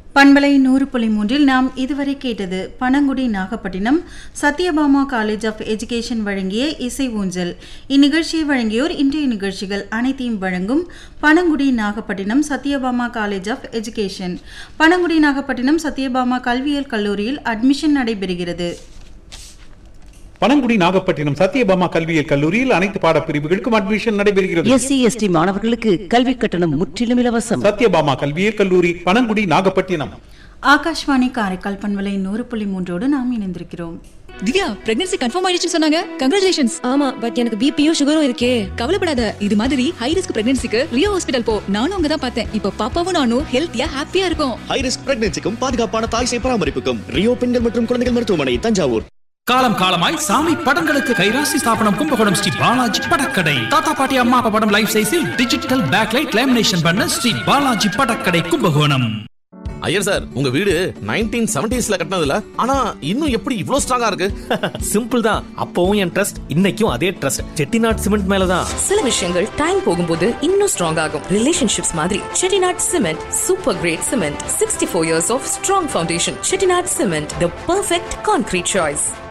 பண்பலை நூறு புள்ளி மூன்றில் நாம் இதுவரை கேட்டது Panangudi Nagapattinam Sathyabama college of education வழங்கிய இசை ஊஞ்சல் இந்நிகழ்ச்சியை வழங்கியோர் இன்றைய நிகழ்ச்சிகள் அனைத்தையும் வழங்கும் Panangudi Nagapattinam Sathyabama college of education Panangudi Nagapattinam Sathyabama கல்வியியல் கல்லூரியில் அட்மிஷன் நடைபெறுகிறது பனங்குடி நாகப்பட்டினம் சத்யபாமா கல்வியியல் கல்லூரியில் அனைத்து பாடப்பிரிவுகளுக்கும் அட்மிஷன் நடைபெறுகிறது எஸ்சி எஸ்டி மாணவர்களுக்கு கல்வி கட்டணம் முற்றிலும் இலவசம் சத்யபாமா கல்வியியல் கல்லூரி பனங்குடி நாகப்பட்டினம் ஆகாஷ்வாணி காரைக்கால் பண்பலை நூறு புள்ளி மூன்றோடு நாம் இணைந்திருக்கிறோம் திவ்யா பிரெக்னன்சி கன்ஃபார்ம் ஆயிடுச்சுன்னு சொன்னாங்க கங்க்ராச்சுலேஷன்ஸ் ஆமா பட் எனக்கு பிபியும் சுகரும் இருக்கே கவலைப்படாத இது மாதிரி ஹை ரிஸ்க் பிரெக்னன்சிக்கு ரியோ ஹாஸ்பிடல் போ நானும் அங்க தான் பார்த்தேன் இப்போ பாப்பாவும் நானும் ஹெல்த்தியா ஹாப்பியா இருக்கும் ஹை ரிஸ்க் பிரெக்னன்சிக்கும் பாதுகாப்பான தாய் சேய் பராமரிப்புக்கும் ரியோ பெண்கள் மற்றும் குழந்தைகள் மருத்துவமனை தஞ்சாவூர் காலம் காலமாய் சாமி படங்களுக்கு கைராசி ஸ்தாபனம் கும்பகோணம் ஸ்ரீ பாலாஜி படக்கடை தாத்தா பாட்டி அம்மா அப்பா படம் லைஃப் சைஸில் டிஜிட்டல் பேக்லைட் லேமினேஷன் பண்ண ஸ்ரீ பாலாஜி படக்கடை கும்பகோணம் ஐயர் சார் உங்க வீடு நைன்டீன் செவன்டிஸ்ல கட்டினதுல ஆனா இன்னும் எப்படி இவ்ளோ ஸ்ட்ராங்கா இருக்கு சிம்பிள் தான் அப்பவும் என் ட்ரஸ்ட் இன்னைக்கும் அதே ட்ரஸ்ட் செட்டிநாட் சிமெண்ட் மேலதான் சில விஷயங்கள் டைம் போகும்போது இன்னும் ஸ்ட்ராங் ஆகும் ரிலேஷன்ஷிப்ஸ் மாதிரி Chettinad cement super great cement sixty four years of strong foundation Chettinad cement the perfect concrete choice